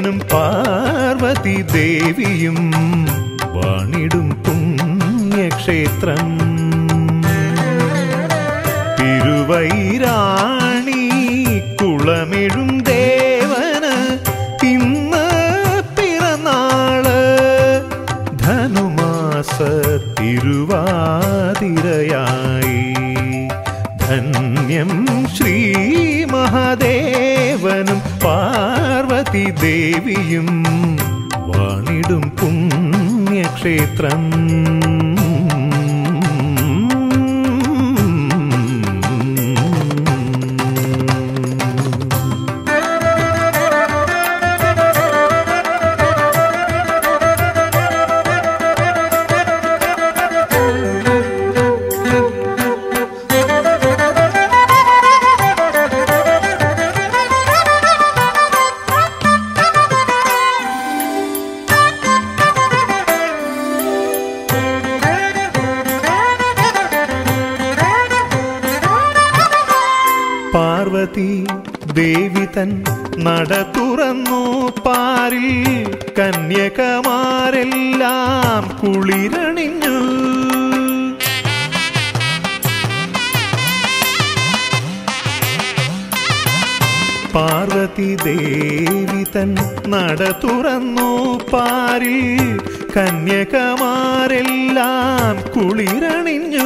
ദേവനും പാർവതി ദേവിയും വാണിടും പുണ്യക്ഷേത്രം തിരുവൈരാണി കുളമെഴും ദേവന് ഇന്ന് പിറന്നാള് ധനുമാസ തിരുവാതിരയായി ധന്യം ശ്രീ മഹാദേവനും പാർവതി ദേവിയും വാണിടും പുണ്യക്ഷേത്രം പാർവതി ദേവി തൻ നട തുറന്നു പാരിൽ കന്യകമാരെല്ലാം കുളിരണിഞ്ഞു പാർവതി ദേവി തൻ നട തുറന്നു പാരിൽ കന്യകമാരെല്ലാം കുളിരണിഞ്ഞു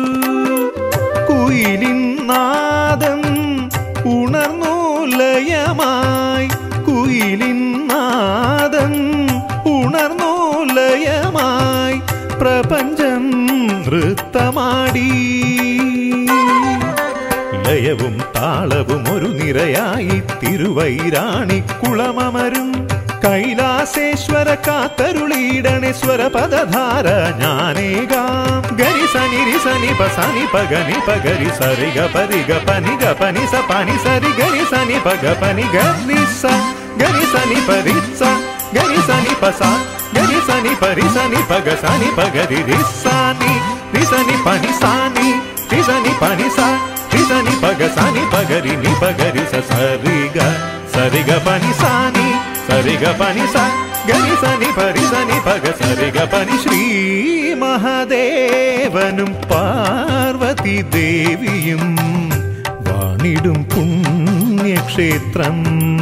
കുയിലിൻ നാദം ഉണർന്നു ലയമായി കുയിലിൻ നാദം ഉണർന്നു ലയമായി പ്രപഞ്ചം നൃത്തമാടി ലയവും താളവും ഒരു നിരയായി തിരുവൈരാണി കുളമമരും കൈലാസേശ്വര കാത്തരുളീടണേ സ്വരപദധാര ഞാനേകാം ഗരി സനി രി സനി പ സനി പ ഗനി പ ഗരി സരി ഗ പരി ഗ പനി ഗ പനി സ പനി സരി ഗരി സനി പ ഗ പനി ഗ നി സ ഗരി സനി പ രി സ ഗരി സനി പ സ ഗരി సని పరి సని పగ సని పగరి రి సాని రి సని పని సాని రి సని పని సా రి సని పగ సని పగరి ని పగరి స సరిగ సరిగ పని సాని సరిగ పని సా గరి సని పరి సని పగ సరిగ పని శ్రీ മഹാദേവനും പാർവതി ദേവിയും വാണിടും പുണ്യക്ഷേത്രം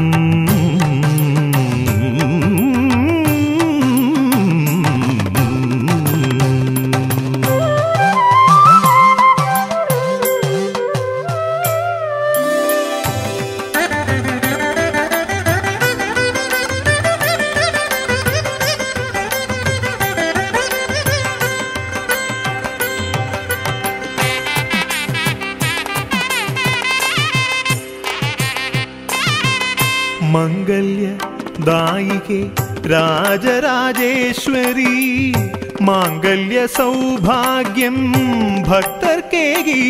മംഗല്യ ദായികെ രാജരാജേശ്വരി മാംഗല്യ സൗഭാഗ്യം ഭക്തർക്കേകി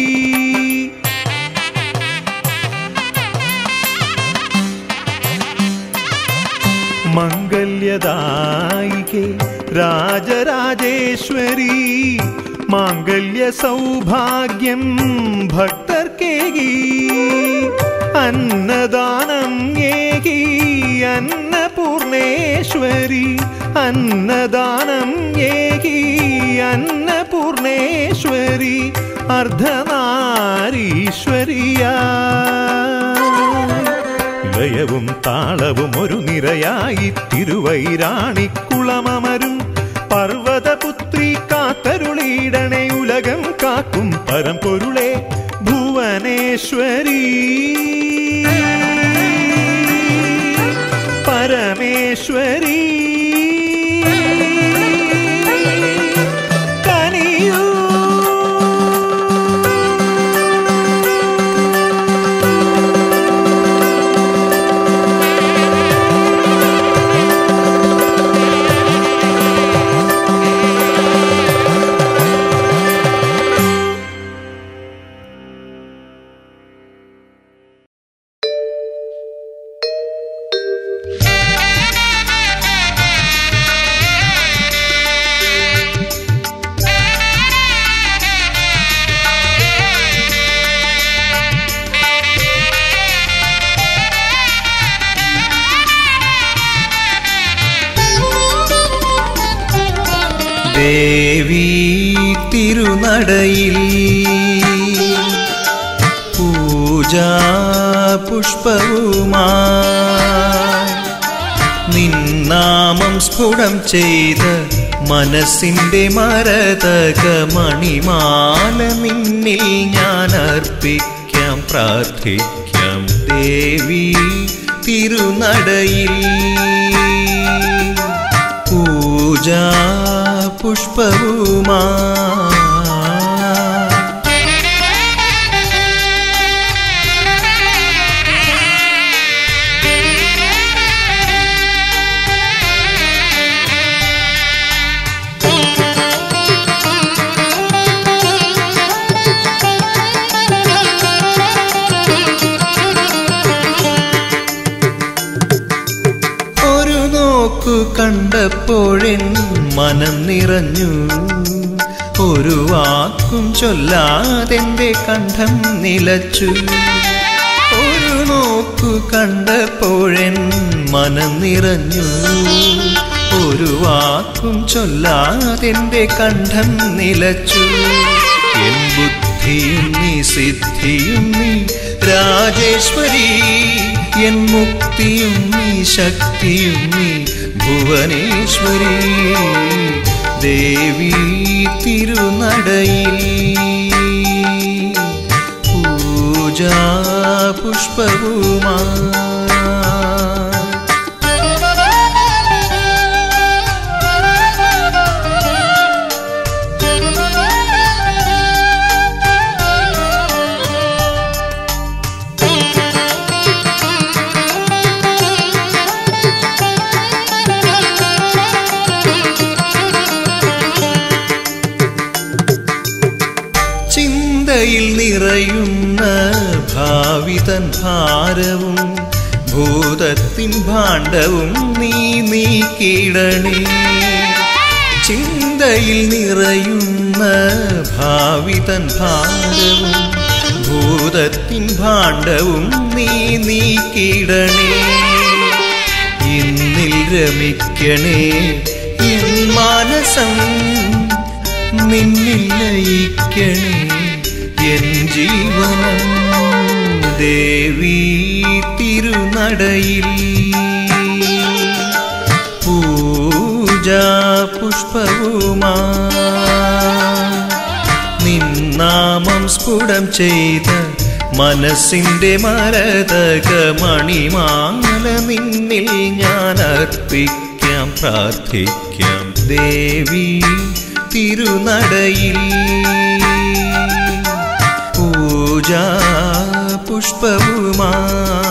മംഗല്യദായികെ രാജരാജേശ്വരി മാംഗല്യ സൗഭാഗ്യം ഭക്തർക്കേകി അന്നദാനം ഏകി അന്നപൂർണേശ്വരി അന്നദാനം ഏകി അന്നപൂർണേശ്വരി അർദ്ധനാരീശ്വരിയാ ലയവും താളവും ഒരു നിരയായി തിരുവൈരാണിക്കുളമമരും പർവതപുത്രി കാത്തരുളീടണേ ഉലകം കാക്കും പരമ്പൊരുളെ ഭുവനേശ്വരി പരമേശ്വരി കനിയൂ Thank you. ദേവി തിരുനടയിൽ പൂജാ പുഷ്പവുമായി നിന്നാമം സ്ഫുടം ചെയ്ത് മനസ്സിന്റെ മരതക മണിമാല നിന്നിൽ ഞാൻ അർപ്പിക്കാം പ്രാർത്ഥിക്കാം ദേവി തിരുനടയിൽ പൂജാ പുഷ്പവുമാ ഒരു നോക്കു കണ്ടപ്പോഴെൻ മനം നിറഞ്ഞു ഒരു വാക്കും ചൊല്ലാതെന്റെ കണ്ഠം നിലച്ചു ഒരു നോക്കു കണ്ടപ്പോഴെൻ മനം നിറഞ്ഞു ഒരു വാക്കും ചൊല്ലാതെന്റെ കണ്ഠം നിലച്ചു എൻ ബുദ്ധിയും നീ സിദ്ധിയും നീ രാജേശ്വരി എൻ മുക്തിയും നീ ശക്തിയും നീ ഭുവനേശ്വരി ദേവി തിരുനടയിൽ പൂജാ പുഷ്പവുമാ ചിന്തയിൽ നിറയുന്ന ഭാവിതൻ ഭാരവും ഭൂതത്തിൻ ഭാണ്ഡവും നീ നീക്കിടണേ ചിന്തയിൽ നിറയുന്ന ഭാവിതൻ ഭാരവും ഭൂതത്തിൻ ഭാണ്ഡവും നീ നീക്കിടണേ ഇന്നിൽ രമിക്കണേ എൻ മാനസം നിന്നിൽ ലയിക്കണേ എൻ ജീവനം ദേവി തിരുനടയിൽ പൂജാ പുഷ്പവുമാ നിന്നാമം സ്ഫുടം ചെയ്ത മനസ്സിന്റെ മരതക മണിമാല നിന്നിൽ ഞാൻ അർപ്പിക്കാം പ്രാർത്ഥിക്കാം ദേവി തിരുനടയിൽ പൂജാ പുഷ്പവുമാ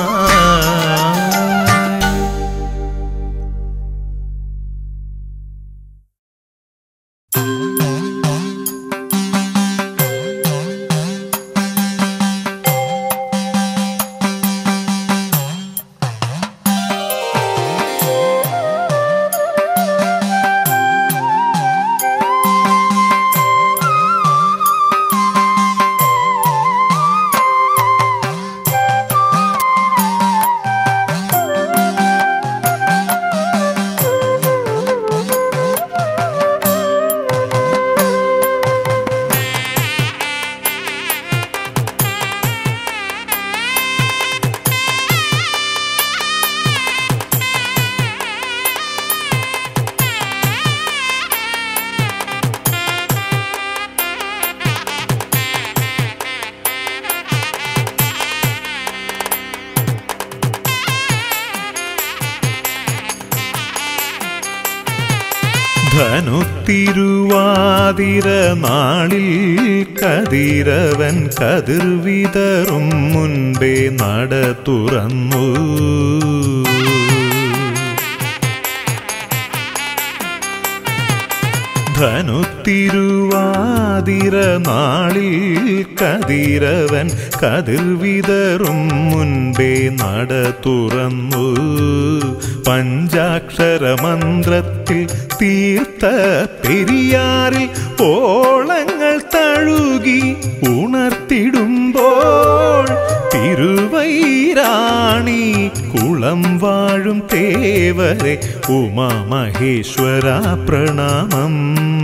ധനുത്തിരുവാതിര നാളിൽ കതിരവൻ കതിർവിതറും മുൻപേ നട തുറന്നു ധനുത്തിരുവാതിര നാളിൽ കതിരവൻ കതിർവിതറും മുൻപേ നട തുറന്നു പഞ്ചാക്ഷര മന്ത്രത്തിൽ തീർത്ത പെരിയാറിൽ ഓളങ്ങൾ തഴുകി ഉണർത്തിടുമ്പോൾ തിരുവൈരാണി കുള കുളം വാഴും തേവരെ ഉമാമഹേശ്വര പ്രണാമം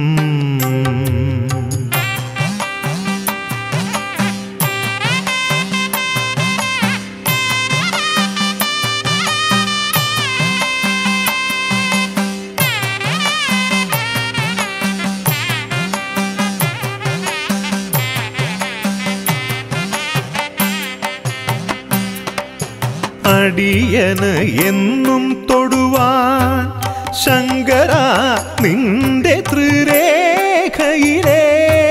അടിയന് എന്നും തൊടുവാൻ ശങ്കര നിന്റെ തൃരേഖയിലേ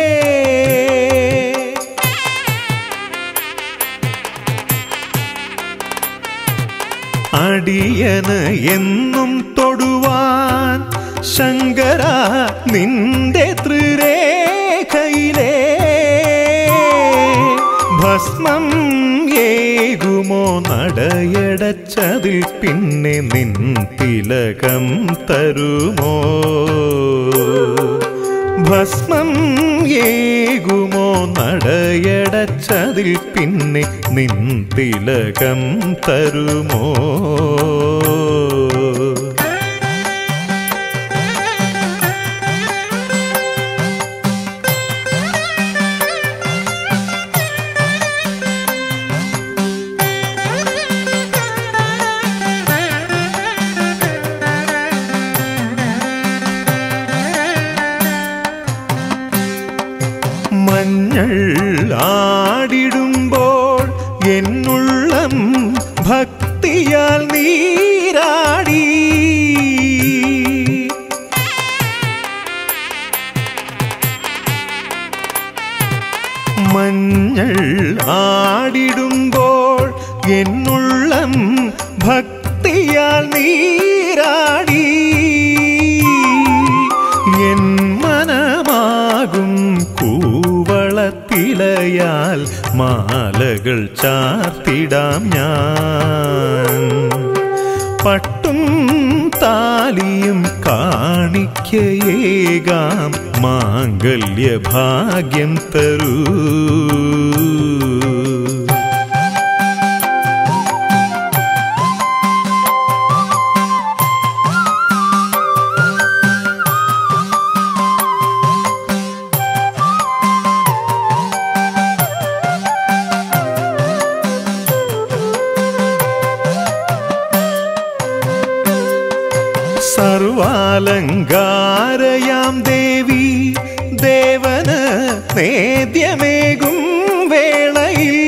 അടിയന് എന്നും തൊടുവാൻ ശങ്കര നിന്റെ തൃരേഖയിലേ ഭസ്മം ഏകുമോ നടയടച്ചതിൽ പിന്നെ നിൻ തിലകം തരുമോ ഭസ്മം ഏകുമോ നടയടച്ചതിൽ പിന്നെ നിൻ തിലകം തരുമോ മഞ്ഞൾ ആടിടുമ്പോൾ എന്നുള്ളം ഭക്തിയാൽ നീരാടി മഞ്ഞൾ ആടിടുമ്പോൾ എന്നുള്ളം ഭക്തിയാൽ നീരാടി എൻ മനമാകും കൂവളത്തിലയാൽ മാലകൾ ചാർത്തിടാം ഞാൻ പട്ടും താലിയും കാണിക്കയേകാം മാംഗല്യഭാഗ്യം തരൂ സർവാലങ്കാരയാം ദേവി ദേവന് നേദ്യമേകും വേളയിൽ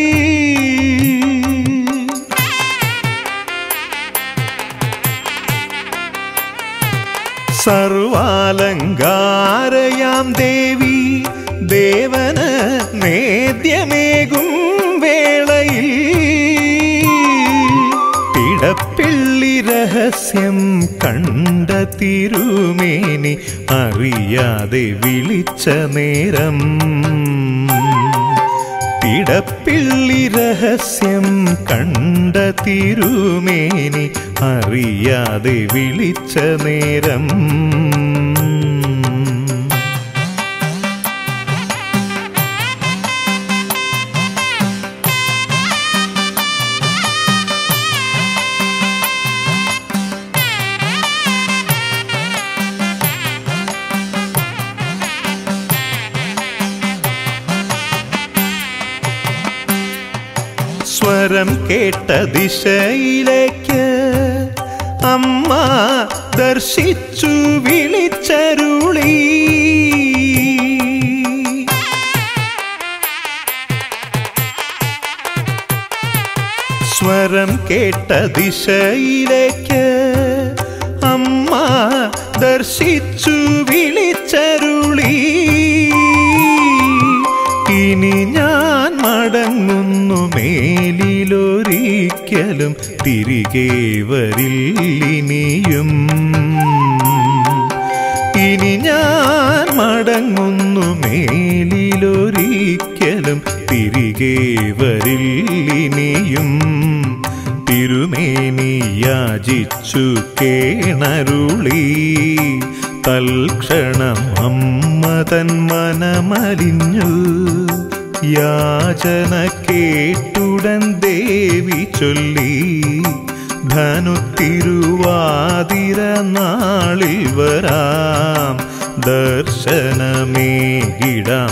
സർവാലങ്കാരയാം ദേവി ദേവന് നേദ്യമേകും വേളയിൽ പിടപ്പിള്ളി രഹസ്യം കണ്ട തിരുമേനി അറിയാതെ വിളിച്ച നേരം പിടപ്പിള്ളി രഹസ്യം കണ്ട തിരുമേനി അറിയാതെ വിളിച്ച നേരം സ്വരം കേട്ട ദിശയിലേക്ക് അമ്മ ദർശിച്ചു വിളിച്ചരുളി സ്വരം കേട്ട ദിശയിലേക്ക് അമ്മ ദർശിച്ചു വിളിച്ചരുളി ഇനി ഞാൻ മടങ്ങുന്നു മേലിലൊരിക്കലും തിരികെ വരില്ലിനിയും ഇനി ഞാൻ മടങ്ങുന്നു മേലിലൊരിക്കലും തിരികെ വരില്ലിനിയും തിരുമേനി യാചിച്ചു കേണരുളി തൽക്ഷണം അമ്മ തൻ മനമലിഞ്ഞു യാചന കേട്ടുടൻ ദേവി ചൊല്ലി ധനുത്തിരുവാതിര നാളിൽ വരാം ദർശനമേകിടാം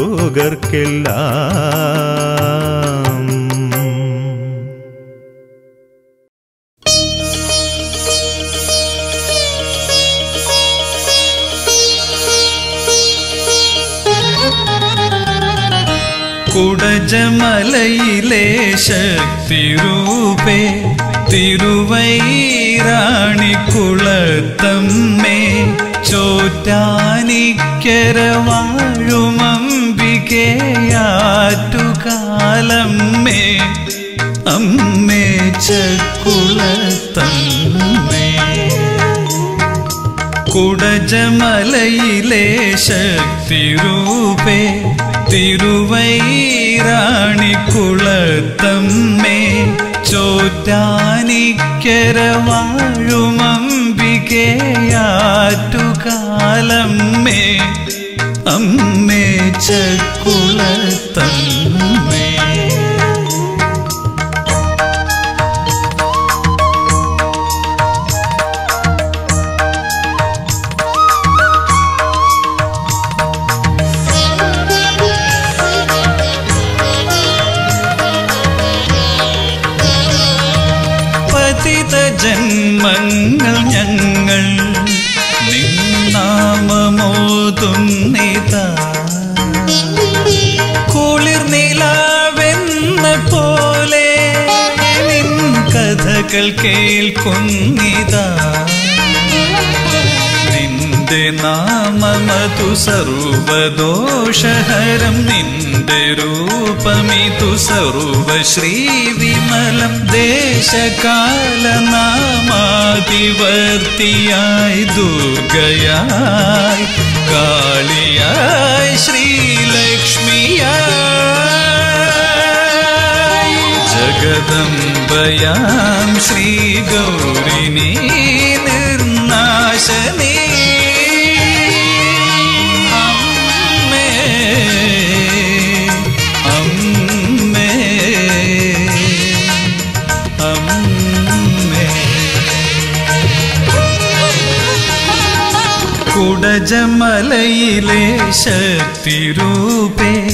ലോകർക്കെല്ലാം കുടജമലയിലെ ശക്തിരൂപേ തിരുവൈരാണിക്കുളത്തമ്മേ ചോറ്റാനിക്കര വാഴുമംബികയാറ്റുകാലമ്മേ അമ്മേ ചക്കുളത്തമ്മേ കുടജമലയിലെ ശക്തിരൂപേ തിരുവൈരാണിക്കുളത്തമ്മേ ചോറ്റാനിക്കര വാഴുമംബികയാറ്റുകാലമ്മേ അമ്മേ ചക്കുളത്തമ്മേ പതിത ജന്മങ്ങൾ ഞങ്ങൾ നിന്നാമമോതും നിതാ കുളിർ നിലാവെന്ന പോലെ നിൻ കഥകൾ കേൾക്കുന്നിതാ നിന്റെ നാമമതു സർവദോഷഹരം നിന്റെ രൂപമിതു സർവശ്രീവിമലം ദേശകാല നാമാതിവർത്തിയായി ദുർഗയായി കാളിയായി ശ്രീലക്ഷ്മിയായി ജഗദംബയാം ശ്രീഗൗരിണീ നിർനാശനീ അമ്മേ അമ്മേ അമ്മേ കുടജമലയിലെ ശക്തിരൂപേ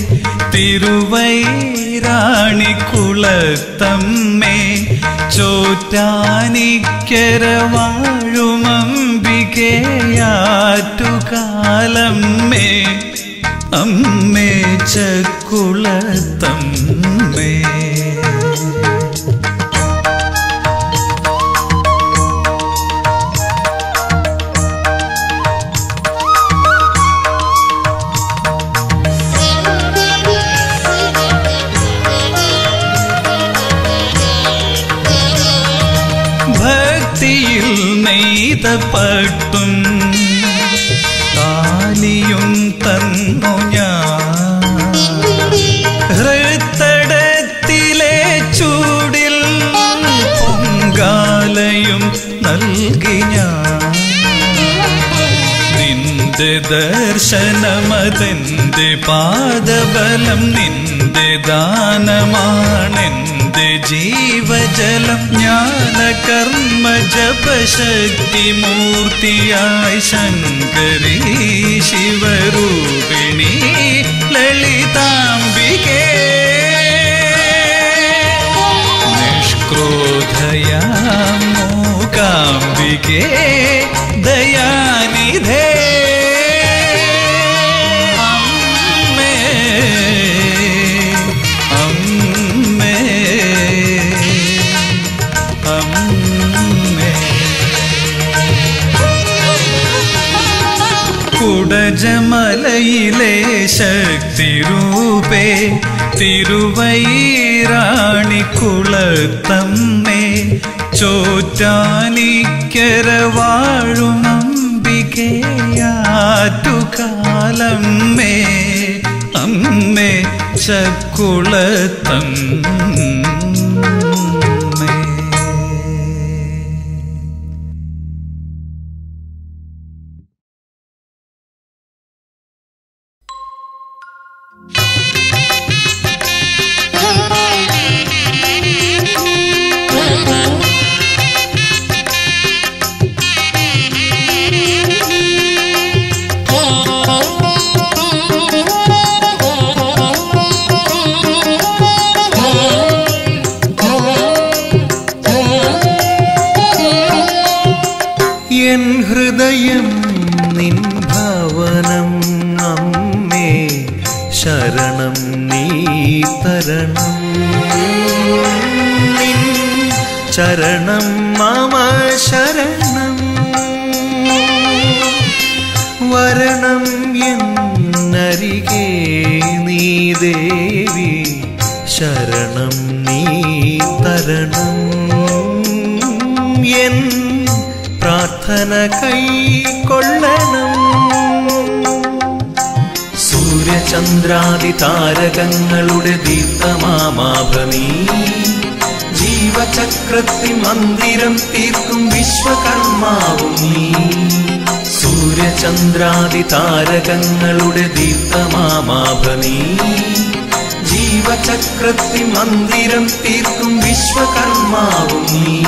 തിരുവൈരാണിക്കുളത്തമ്മേ ചോറ്റാനിക്കര വാഴുമംബികയാറ്റുകാലമ്മേ അമ്മേ ചക്കുളത്തമ്മേ ഭക്തിയിൽ നെയ്ത പട്ടും താലിയും തന്നു ഞാൻ ഹൃത്തടത്തിലെ ചൂടിൽ പൊങ്കാലയും നൽകി ഞാൻ നിന്റെ ദർശനമതെന്റെ പാദബലം നിന്റെ ദാനമാണെന്റെ ജീവജലം ജ്ഞാന കർമ്മ ജപശക്തി മൂർത്തിയായി ശങ്കരീ ശിവരൂപിണി ലളിതാംബികേ നിഷ്ക്രോധയാം മൂകാംബികേ ദയാനിധേ അമ്മേ അമ്മേ അമ്മേ കുടജമലയിലെ ശക്തിരൂപേ തിരുവൈരാണിക്കുളത്തമ്മേ ചോറ്റാനിക്കര വാഴുമംബികയാറ്റുകാലമ്മേ അമ്മേ ചക്കുളത്തമ്മേ Thank you. എൻ ഹൃദയം നിൻ ഭവനം അമ്മേ ശരണം നീ തരണം നിൻ ചരണം മമ ശരണം വരണം എന്നരികെ നീ ദേവി ശരണം നീ തരണം എൻ പ്രാർത്ഥന കൈക്കൊള്ളണം സൂര്യചന്ദ്രാദി താരകങ്ങളുടെ ദീപ്തമാമാഭമീ ജീവചക്രത്തി മന്ദിരം തീർക്കും വിശ്വകർമാവും നീ സൂര്യചന്ദ്രാദി താരകങ്ങളുടെ ദീപ്തമാമാഭമീ ജീവചക്രത്തി മന്ദിരം തീർക്കും വിശ്വകർമാവും നീ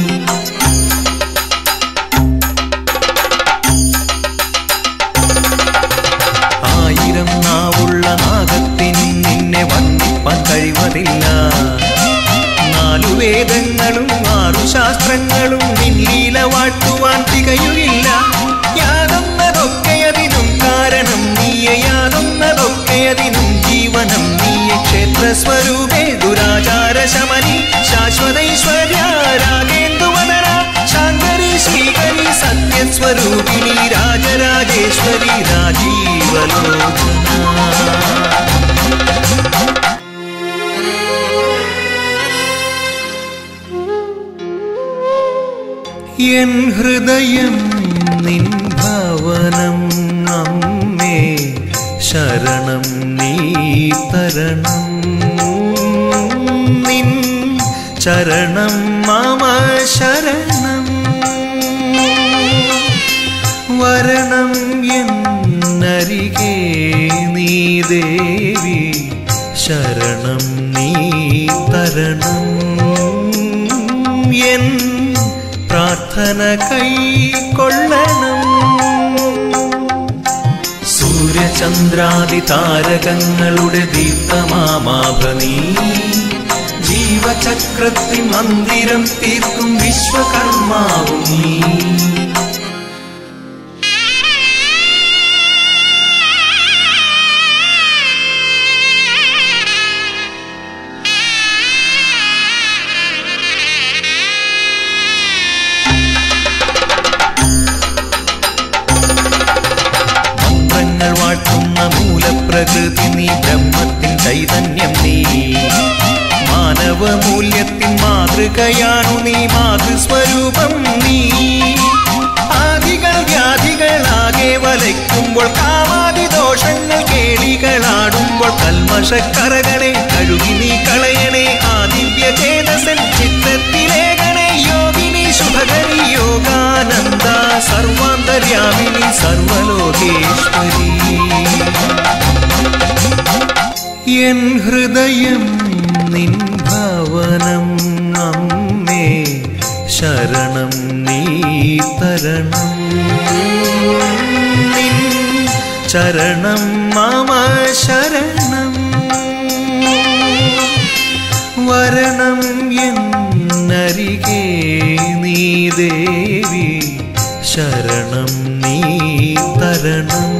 ആയിരം നാവുള്ള നാഗത്തിനും നിന്നെ വന്ദിപ്പാൻ കഴിവതില്ല നാലു വേദങ്ങളും ആറു ശാസ്ത്രങ്ങളും നിന്നീല വാഴ്ത്തുവാൻ തികയുകയില്ല യാതൊന്നതൊക്കെയതിനും കാരണം നീയെ യാതൊന്നതൊക്കെയതിനും ജീവനം നീയെ ക്ഷേത്രസ്വരൂപേ ദുരാചാര ശമനി ശാശ്വതൈശ്വര്യ രാഗേന്ദുവദന ശാങ്കരി ശ്രീകരി സത്യസ്വരൂപിണി രാജരാജേശ്വരി രാജീവലോചന എൻ ഹൃദയം നിൻ ഭവനം അമ്മേ ശരണം നീ തരണം നിൻ ചരണം മമ ശരണം വരണം എന്നരികെ നീ ദേവി ശരണം നീ തരണം എൻ പ്രാർത്ഥന കൈക്കൊള്ളണം സൂര്യചന്ദ്രാദി താരകങ്ങളുടെ ദീപ്തമാമാഭനീ ജീവചക്രത്തി മന്ദിരം തീർക്കും വിശ്വകർമാവും നീ മന്ത്രങ്ങൾ വാഴ്ത്തുന്ന മൂലപ്രകൃതി നീ ബ്രഹ്മത്തിൻ ചൈതന്യം നീ മാനവ മൂല്യത്തിൻ മാതൃകയാണു നീ മാതൃസ്വരൂപം നീ ആദികൾ വ്യാധികളാകെ വലയ്ക്കുമ്പോൾ കാമാതി ദോഷങ്ങൾ കേളികളാടുമ്പോൾ കൽമഷക്കറകളെ കഴുകി നീ കളയണേ ആദിവ്യ ചേതസൻ ചിത്രത്തിലേകണേ യോഗിനി ശുഭകരി യോഗാനന്ദ സർവാന്തര്യാമിനി സർവലോകേശ്വരി എൻ ഹൃദയം നിൻ ഭവനം അമ്മേ ശരണം നീ തരണം നിൻ ചരണം മമ ശരണം വരണം എന്നരികെ നീ ദേവി ശരണം നീ തരണം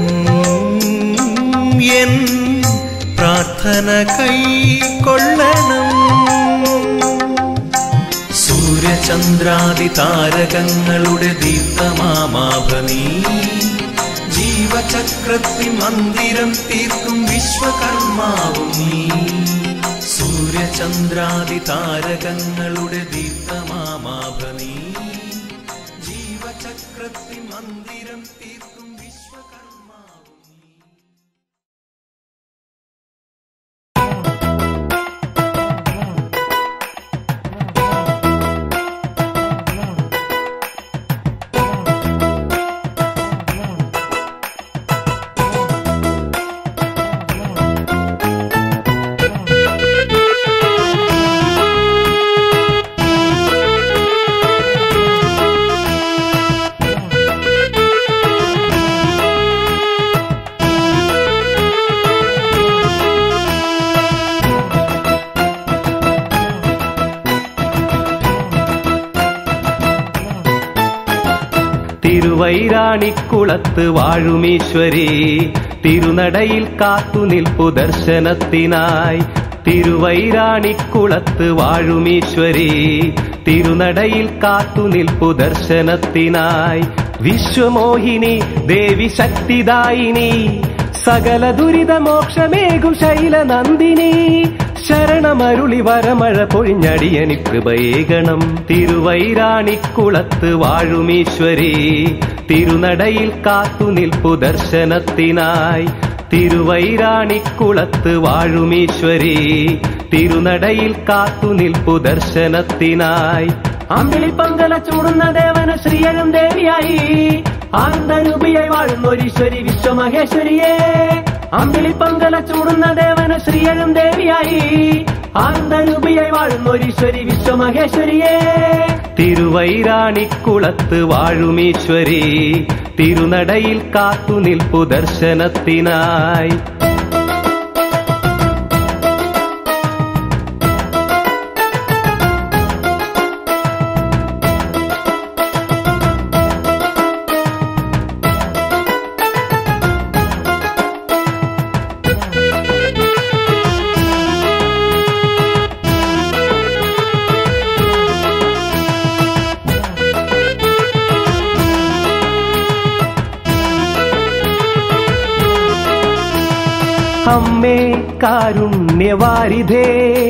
എൻ പ്രാർത്ഥന കൈക്കൊള്ളണം സൂര്യചന്ദ്രാദി താരകങ്ങളുടെ ദീപ്തമാമാഭനീ ജീവചക്രത്തി മന്ദിരം തീർക്കും വിശ്വകർമാവും നീ സൂര്യചന്ദ്രാദി താരകങ്ങളുടെ ദീപ്തമാമാഭനീ ജീവചക്രത്തി മന്ദിരം തീർക്കും വിശ്വകർമാവും നീ ും തിരുവൈരാണിക്കുളത്ത് വാഴുമീശ്വരി തിരുനടയിൽ കാത്തുനിൽപ്പു ദർശനത്തിനായി തിരുവൈരാണിക്കുളത്ത് വാഴുമീശ്വരി തിരുനടയിൽ കാത്തുനിൽപ്പു ദർശനത്തിനായി വിശ്വമോഹിനി ദേവി ശക്തിദായിനി സകല ദുരിതമോക്ഷമേകും ശൈലനന്ദിനി ശരണമരുളി വരമഴ പൊഴിഞ്ഞടിയനി കൃപയേകണം തിരുവൈരാണിക്കുളത്ത് വാഴുമീശ്വരി തിരുനടയിൽ കാത്തുനിൽപ്പു ദർശനത്തിനായി തിരുവൈരാണിക്കുളത്ത് വാഴുമീശ്വരി തിരുനടയിൽ കാത്തുനിൽപ്പു ദർശനത്തിനായി അമ്പിളി പങ്കല ചൂടുന്ന ദേവന ശ്രീയരും ദേവിയായി ആനന്ദരൂപിയായി വാഴുന്നൊരീശ്വരി വിശ്വമഹേശ്വരിയെ അമ്പിളി പങ്കല ചൂടുന്ന ദേവന ശ്രീയരും ദേവിയായി ആനന്ദരൂപിയായി വാഴുന്നൊരീശ്വരി വിശ്വമഹേശ്വരിയെ തിരുവൈരാണിക്കുളത്ത് വാഴുമീശ്വരി തിരുനടയിൽ കാത്തുനിൽപ്പു ദർശനത്തിനായി അമ്മേ കാരുണ്യവാരിധേ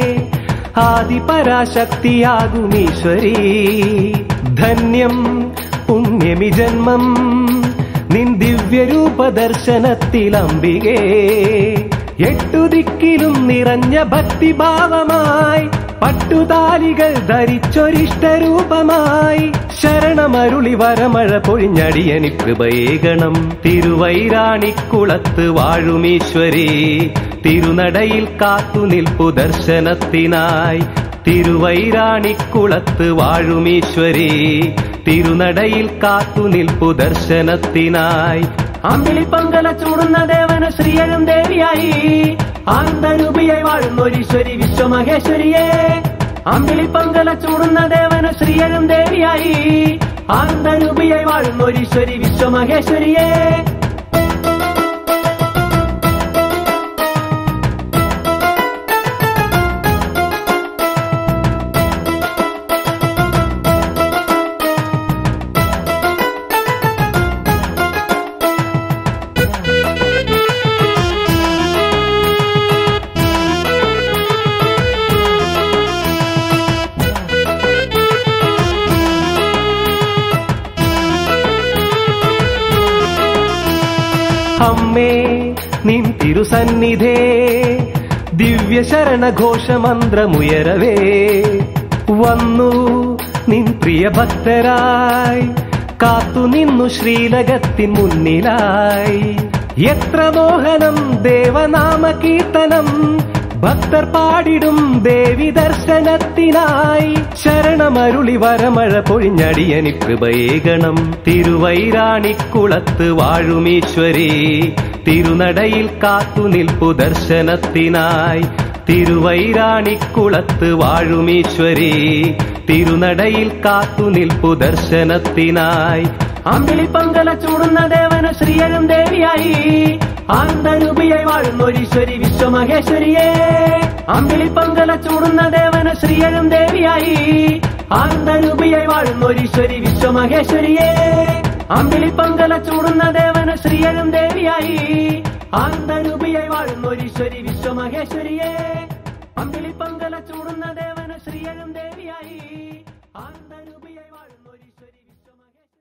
ആദിപരാശക്തിയാകുമീശ്വരി ധന്യം പുണ്യമി ജന്മം നിൻ ദിവ്യരൂപ ദർശനത്തിലംബികേ എട്ടു ദിക്കിലും നിറഞ്ഞ ഭക്തിഭാവമായി പട്ടുതാലികൾ ധരിച്ചൊരിഷ്ടരൂപമായി ശരണമരുളി വരമഴ പൊഴിഞ്ഞടിയനി കൃപയേകണം തിരുവൈരാണിക്കുളത്ത് വാഴുമീശ്വരി തിരുനടയിൽ കാത്തുനിൽപ്പു ദർശനത്തിനായി തിരുവൈരാണിക്കുളത്ത് വാഴുമീശ്വരി തിരുനടയിൽ കാത്തുനിൽപ്പു ദർശനത്തിനായി അമ്പിളി പങ്കല ചൂടുന്ന ദേവന ശ്രീയരും ദേവിയായി ആനന്ദരൂപിയായി വാഴുന്നൊരീശ്വരി വിശ്വമഹേശ്വരിയെ അമ്പിളി പങ്കല ചൂടുന്ന ദേവന ശ്രീയരും ദേവിയായി ആനന്ദരൂപിയായി വാഴുന്നൊരീശ്വരി വിശ്വമഹേശ്വരിയെ അമ്മേ നിൻ തിരുസന്നിധേ ദിവ്യ ശരണഘോഷമന്ത്രമുയരവേ വന്നു നിൻ പ്രിയ ഭക്തരായി കാത്തുനിന്നു ശ്രീലകത്തിൻ മുന്നിലായി എത്ര മോഹനം ദേവനാമ കീർത്തനം ഭക്തർ പാടിടും ദേവി ദർശനത്തിനായി ശരണമരുളി വരമഴ പൊഴിഞ്ഞടിയനി കൃപയേകണം തിരുവൈരാണിക്കുളത്ത് വാഴുമീശ്വരി തിരുനടയിൽ കാത്തുനിൽപ്പു ദർശനത്തിനായി തിരുവൈരാണിക്കുളത്ത് വാഴുമീശ്വരി തിരുനടയിൽ കാത്തുനിൽപ്പു ദർശനത്തിനായി അമ്പിളി പങ്കല ചൂടുന്ന ദേവന ശ്രീയരും ദേവിയായി ആനന്ദരൂപിയായി വാഴുന്നൊരീശ്വരി വിശ്വമഹേശ്വരിയെ അമ്പിളി പങ്കല ചൂടുന്ന ദേവന ശ്രീയരും ദേവിയായി ആനന്ദരൂപിയായി വാഴുന്നൊരീശ്വരി വിശ്വമഹേശ്വരിയെ അമ്പിളി പങ്കല ചൂടുന്ന ദേവന ശ്രീയരും ദേവിയായി ആനന്ദരൂപിയായി വാഴുന്നൊരീശ്വരി വിശ്വമഹേശ്വരിയെ അമ്പിളി പങ്കല ചൂടുന്ന ദേവന ശ്രീയരും ദേവിയായി ആനന്ദരൂപിയായി വാഴുന്നൊരീശ്വരി വിശ്വമഹേശ്വരി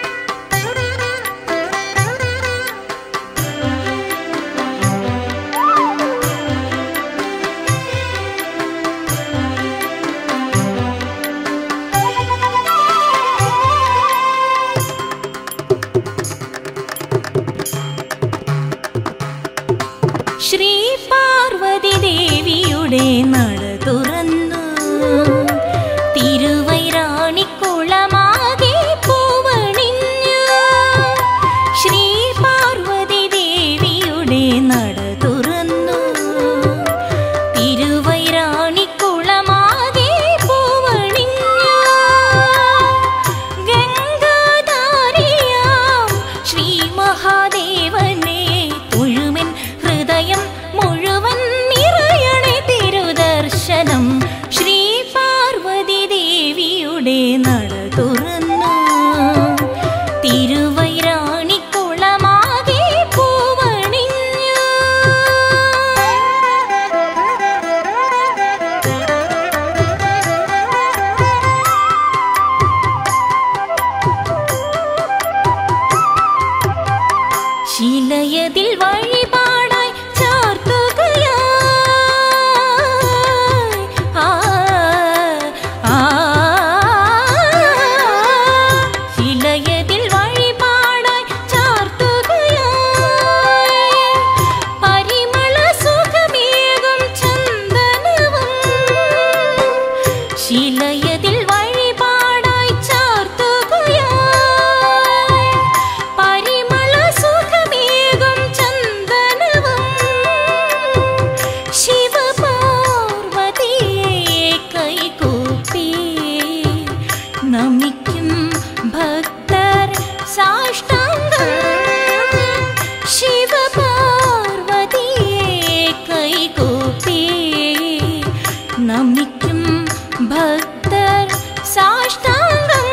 Thank you. നമിക്കും ഭക്തർ സാഷ്ടാംഗം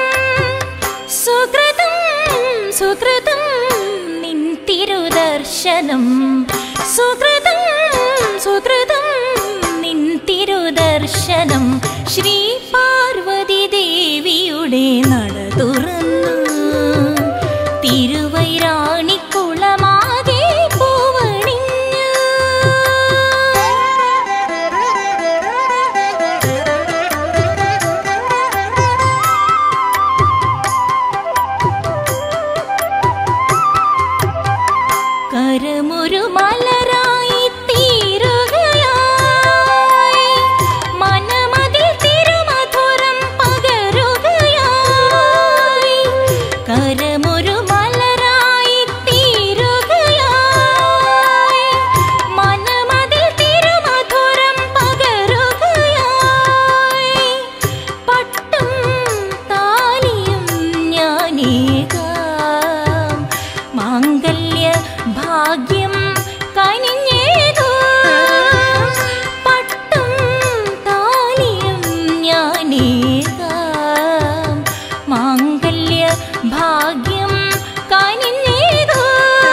സുകൃതം സുകൃതം നിൻ തിരുദർശനം സുകൃതം സുകൃതം നിൻ തിരുദർശനം ശ്രീ പാർവതി ദേവിയുടെ നട തുറന്നു തിരുവൈരാണിക്കുളമാകെ പൂവണിഞ്ഞു കരമൊരു മലരായി തീരുകയായി മനമതിൽ തിരുമധുരം പകരുകയായി കരമൊരു മലരായി തീരുകയായി മനമതിൽ തിരുമധുരം പകരുകയായി പട്ടും താലിയും ഞാനേകാം മാംഗല്യ ഭാഗ്യം കനിഞ്ഞേകൂ പട്ടും താലിയും ഞാനേകാം മാംഗല്യ ഭാഗ്യം കനിഞ്ഞേകൂ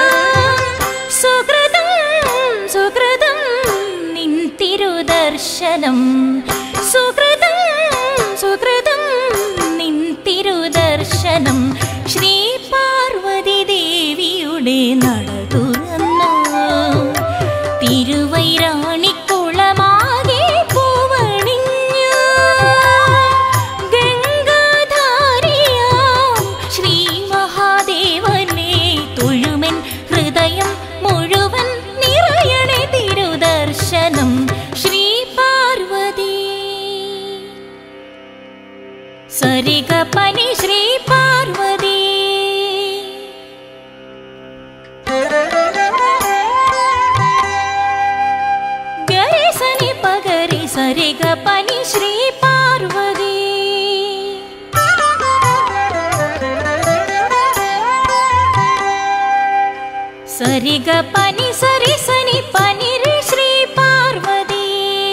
സുകൃതം സുകൃതം നിൻ തിരുദർശനം സുകൃതം സുകൃതം നിൻ തിരുദർശനം ശ്രീ പാർവതി ദേവിയുടെ നട തുറന്നു തിരുവൈരാണിക്കുളമാകെ പൂവണിഞ്ഞു ഗംഗാധാരിയാം ശ്രീ മഹാദേവനെ തൊഴുമെൻ ഹൃദയം മുഴുവൻ നിറയണേ തിരുദർശനം ശ്രീ പാർവതി സരിഗ പനി ശ്രീ പാർവതി ഗരി സനി പഗരി സരിഗ പനി ശ്രീ പാർവതി സരിഗ പനി സരി സനി പനി രി ശ്രീ പാർവതി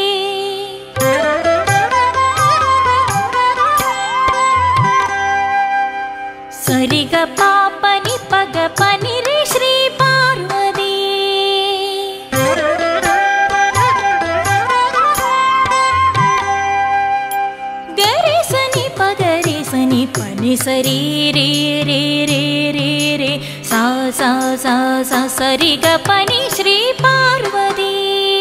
സരിഗ പാപനി പഗ പനി രി ശ്രീ പാർവതി ഗരി സനി പഗരി സനി പനി സരി രി രി രി രി രി സാ സാ സാ സാ സരി ഗ പനി ശ്രീ പാർവതി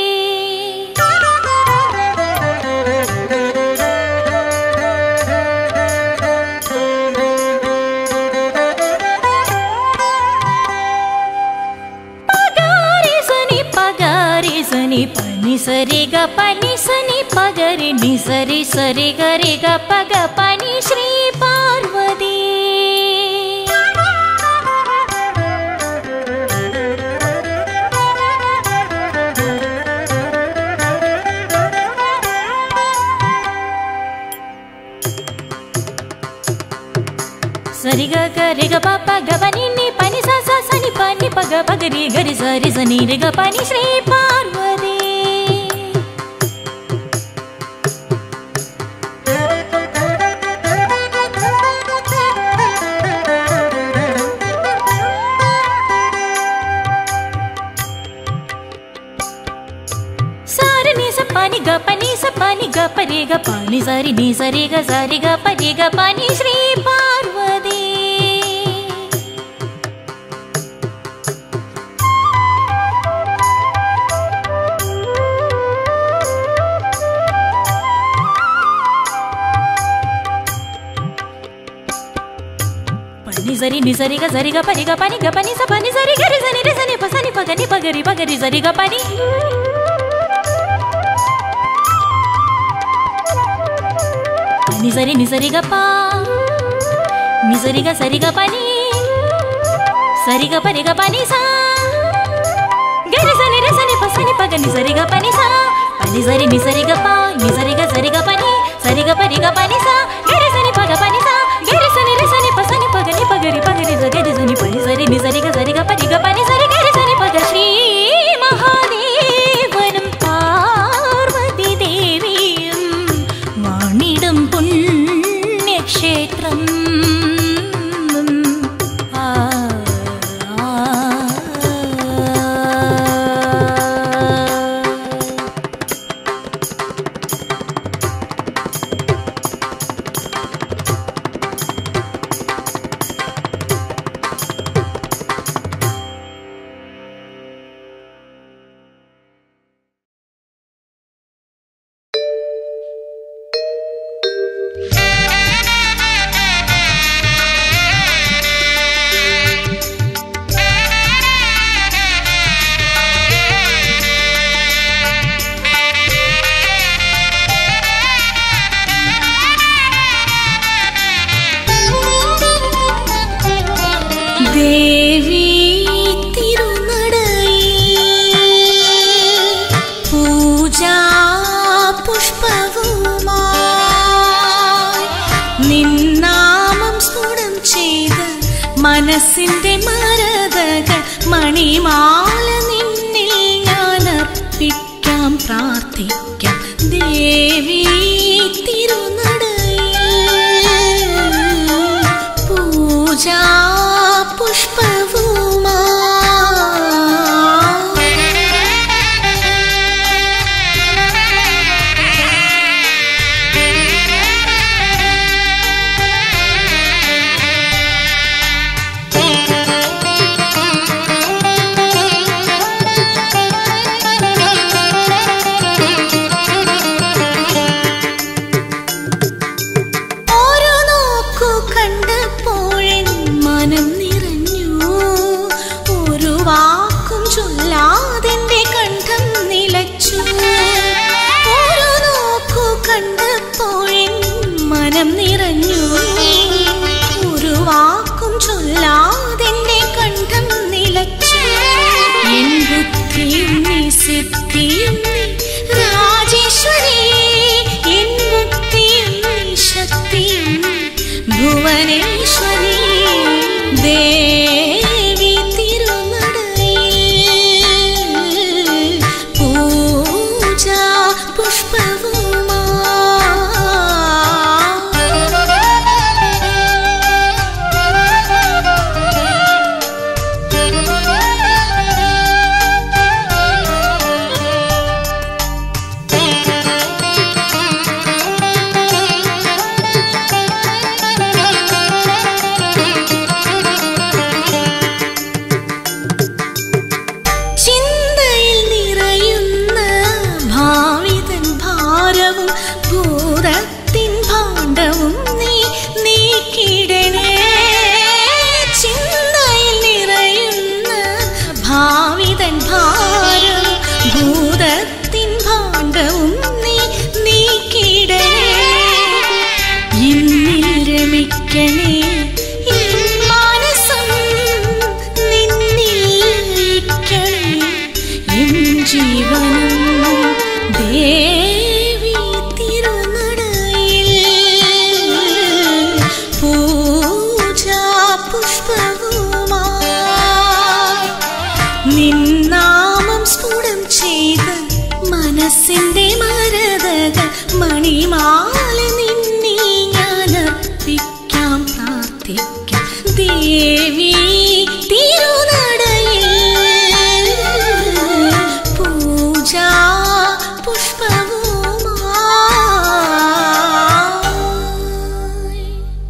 పగారి సని పగారి సని పని సరి గ పని సని పగరి ని సరి సరి గరి గ పగ పని శ్రీ పార్వతి సరి గ గరి గ ప ప గ పని ని పని స స సని పని పగ పగరి గరి సరి సని రి గ పని శ్రీ పార్వతి సారి ని స పని గ పని స పని గ పరి గ పని సరి ని సరి గ సరి గ పరి గ పని శ్రీ పార్వతి పని సరి ని సరి గ సరి గ పరి గ పని గ పని స పని సరి గ రి సని రి సని ప సని ప గ ని ప గ రి ప గ రి సరి గ పని ని సరి ని సరి గ ప ని సరి గ సరి గ పని సరి గ పని గ పని సా గరి సని రి సని ప సని ప గ ని సరి గ పని సా పని సరి ని సరి గ ప ని సరి గ సరి గ పని సరి గ పని గ పని సా గరి సని ప గ పని సా గరి సని రి సని ప సని ప గ ని ప గ రి ప గ రి స గరి సని పని సరి ని సరి గ సరి గ పని గ పని సరి గరి సని ప గ శ్రీ మహాదేవనం పార్వతి దేవి മനസ്സിന്റെ മരതകൾ മണിമാല നിന്നിൽ ഞാൻ അർപ്പിക്കാം പ്രാർത്ഥിക്കാം ദേവി തിരുനടയിൽ പൂജാ പുഷ്പവുമാ ഓരോ നോക്കു കണ്ടപ്പോഴെൻ മനം നിറഞ്ഞു ഒരു വാക്കും ചൊല്ലാതെന്റെ കണ്ഠം നിലച്ചു ഓരോ നോക്കു കണ്ടപ്പോഴെൻ മനം നിറഞ്ഞു ഒരു വാക്കും ചൊല്ലാതെന്റെ കണ്ഠം നിലച്ചു എൻ ബുദ്ധിയും നീ സിദ്ധിയും നീ രാജേശ്വരി എൻ ബുദ്ധിയും നീ ശക്തിയും നീ ഭുവനേശ്വരി ദേവി തിരുനടയിൽ പൂജാ പുഷ്പവുമാ ചിന്തയിൽ നിറയുന്ന ഭാവിതൻ ഭാരവും ഭൂതത്തിൻ ഭാണ്ഡവും നീ നീക്കിടണേ ചിന്തയിൽ നിറയുന്ന ഭാവിതൻ ഭാരവും ഭൂതത്തിൻ ഭാണ്ഡവും നീ നീക്കിടണേ എന്നിൽ രമിക്കണേ എൻ മനസ്സം നിന്നിൽ ലയിക്കണേ എൻ ജീവനും ദേവി തിരുനടയിൽ പൂജാ പുഷ്പവുമായി നിന്നാമം സ്ഫുടം ചെയ്ത് മനസ്സിന്റെ മരതകൾ മണിമാല നിന്നിൽ ഞാൻ അർപ്പിക്കാം പ്രാർത്ഥിക്കാം ദേവി തിരുനടയിൽ പൂജാ പുഷ്പവുമായി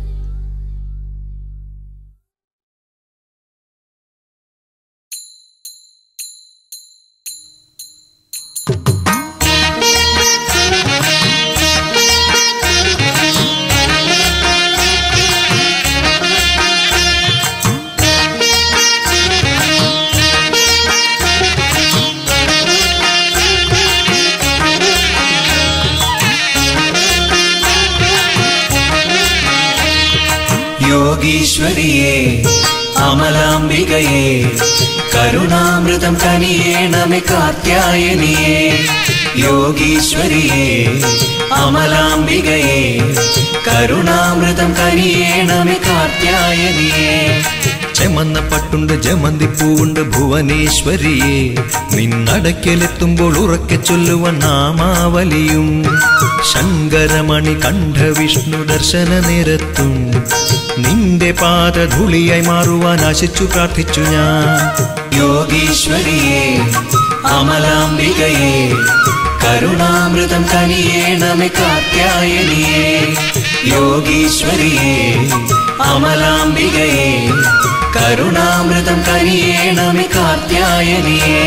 യോഗീശ്വരിയേ അമലാംബികയേ കരുണാമൃതം കനിയേണമേ കാർത്യായനിയേ യോഗീശ്വരിയേ അമലാംബികയേ കരുണാമൃതം കനിയേണമേ കാർത്യായനിയേ ചെമന്ന പട്ടുണ്ട് ജമന്തിപ്പൂവുണ്ട് ഭുവനേശ്വരിയെ നിന്നടക്കലെത്തുമ്പോൾ ഉറക്കെ ചൊല്ലുവൻ നാമാവലിയും ശങ്കരമണി കണ്ഠ വിഷ്ണു ദർശന നേരത്തും നിന്റെ പാദധൂളിയായി മാറുവാൻ ആശിച്ചു പ്രാർത്ഥിച്ചു ഞാൻ യോഗീശ്വരിയെ അമലാംബികയെ കരുണാമൃതം കനിയേണമേ കാർത്യായനിയേ യോഗീശ്വരിയെ അമലാംബികയെ കരുണാമൃതം കനിയേണമേ കാർത്യായനിയേ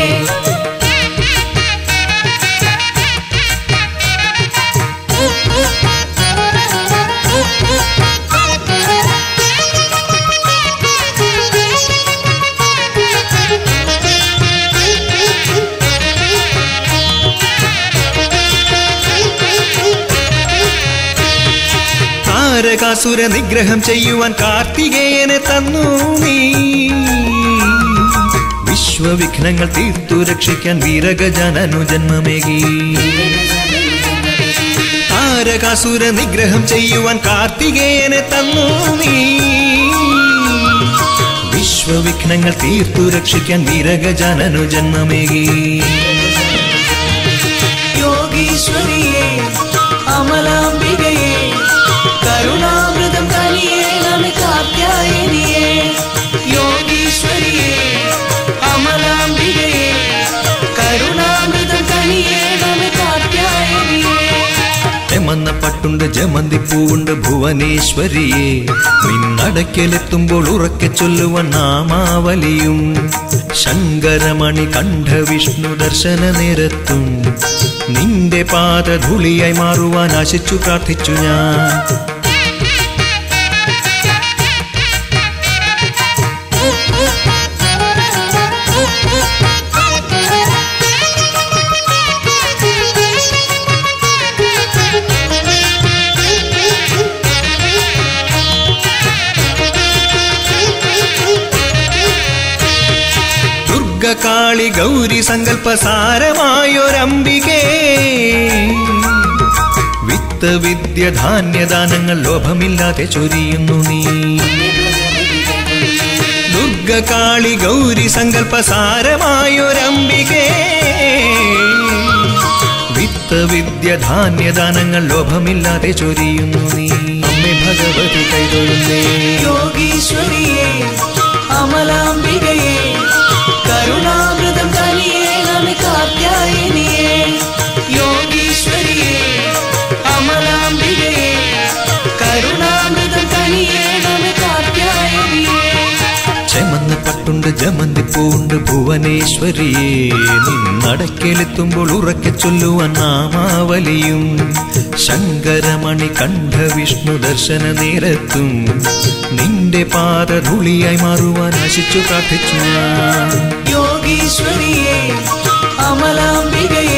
താരകാസുര നിഗ്രഹം ചെയ്യുവാൻ കാർത്തികേയനെ തന്നു നീ വിശ്വവിഘ്നങ്ങൾ തീർത്തു രക്ഷിക്കാൻ വീരഗജാനു ജന്മമേകി താരകാസുര നിഗ്രഹം ചെയ്യുവാൻ കാർത്തികേയനെ തന്നു നീ വിശ്വവിഘ്നങ്ങൾ തീർത്തു രക്ഷിക്കാൻ വീരഗജാനനു ജന്മമേകി യോഗീശ്വരിയേ അമലാംബികയേ കരുണാമൃതം കനിയേണമേ കാർത്യായനിയേ യോഗീശ്വരിയേ അമലാംബികയേ കരുണാമൃതം കനിയേണമേ കാർത്യായനിയേ ചെമന്ന പട്ടുണ്ട് ജമന്തി പൂവുണ്ട് ഭുവനേശ്വരിയെ നിന്നടക്കലെത്തുമ്പോൾ ഉറക്കെ ചൊല്ലുവൻ നാമാവലിയും ശങ്കരമണി കണ്ഠ വിഷ്ണു ദർശന നേരത്തും നിന്റെ പാദധൂളിയായി മാറുവാൻ ആശിച്ചു പ്രാർത്ഥിച്ചു ഞാൻ ദുർഗകാളി ഗൗരി സങ്കല്പ സാരമായൊരംബികേ വിത്ത് വിദ്യ ധാന്യദാനങ്ങൾ ലോഭമില്ലാതെ ചൊരിയുന്നു നീ ദുർഗകാളി ഗൗരി സങ്കല്പ സാരമായൊരംബികേ വിത്ത് വിദ്യ ധാന്യദാനങ്ങൾ ലോഭമില്ലാതെ ചൊരിയുന്നു നീ അമ്മേ ഭഗവതി കൈതൊഴുന്നേ യോഗീശ്വരിയേ അമലാംബികയേ കരുണാമൃതം കനിയേണമേ കാർത്യായനിയേ യോഗീശ്വരിയേ അമലാംബികയേ കരുണാമൃതം കനിയേണമേ കാർത്യായനിയേ ചെമന്ന പട്ടുണ്ട് ജമന്തി പൂണ്ട് ഭുവനേശ്വരിയെ നിന്നടക്കലെത്തുമ്പോൾ ഉറക്കെ ചൊല്ലുവാൻ നാമാവലിയും ശങ്കരമണി കണ്ഠ വിഷ്ണു ദർശന നേരത്തും നിന്റെ പാദധൂളിയായി മാറുവാൻ ആശിച്ചു പ്രാർത്ഥിച്ചു ഞാൻ യോഗീശ്വരിയേ അമലാംബികയേ